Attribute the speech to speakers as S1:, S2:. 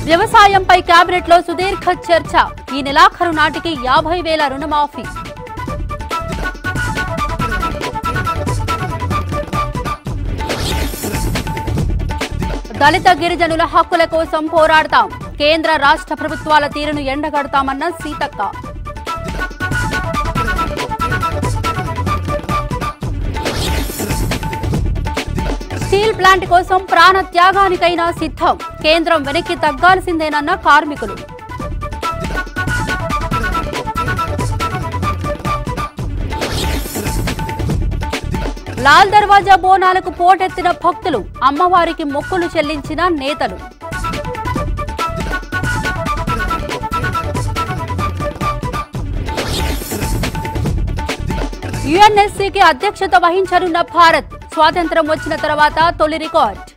S1: వ్యవసాయంపై కేబినెట్ లో సుదీర్ఘ చర్చ ఈ నెలాఖరు నాటికి యాభై వేల రుణమాఫీ దళిత గిరిజనుల హక్కుల కోసం పోరాడతాం కేంద్ర రాష్ట్ర ప్రభుత్వాల తీరును ఎండగడతామన్న సీతక్క స్టీల్ ప్లాంట్ కోసం ప్రాణ త్యాగానికైనా సిద్ధం కేంద్రం వెనక్కి తగ్గాల్సిందేనన్న కార్మికులు లాల్ దర్వాజా బోనాలకు పోటెత్తిన భక్తులు అమ్మవారికి మొక్కులు చెల్లించిన నేతలు యుఎన్ఎస్సీకి అధ్యక్షత వహించనున్న భారత్ స్వాతంత్రం వచ్చిన తర్వాత తొలి రికార్డ్